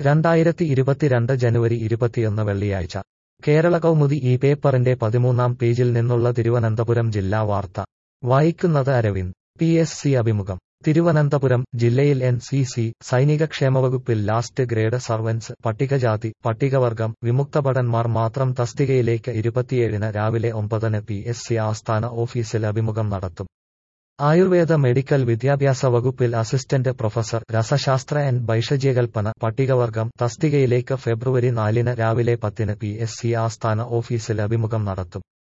രണ്ടായിരത്തി ഇരുപത്തിരണ്ട് ജനുവരി ഇരുപത്തിയൊന്ന് വെള്ളിയാഴ്ച കേരള കൗമുദി ഈ പേപ്പറിന്റെ പതിമൂന്നാം പേജിൽ നിന്നുള്ള തിരുവനന്തപുരം ജില്ലാ വാർത്ത വായിക്കുന്നത് അരവിന്ദ് പി എസ് സി അഭിമുഖം തിരുവനന്തപുരം ജില്ലയിൽ എൻ സി സി സൈനിക ക്ഷേമവകുപ്പിൽ ലാസ്റ്റ് ഗ്രേഡ് സർവൻസ് പട്ടികജാതി പട്ടികവർഗം വിമുക്തഭടന്മാർ മാത്രം തസ്തികയിലേക്ക് ഇരുപത്തിയേഴിന് രാവിലെ ഒമ്പതിന് പി എസ് സി ആസ്ഥാന ഓഫീസിൽ അഭിമുഖം നടത്തും ആയുർവേദ മെഡിക്കൽ വിദ്യാഭ്യാസ വകുപ്പിൽ അസിസ്റ്റന്റ് പ്രൊഫസർ രസശാസ്ത്ര എൻ ഭൈഷജ്യകൽപ്പന പട്ടികവർഗം തസ്തികയിലേക്ക് ഫെബ്രുവരി നാലിന് രാവിലെ പത്തിന് പി എസ് സി ആസ്ഥാന ഓഫീസിൽ അഭിമുഖം നടത്തും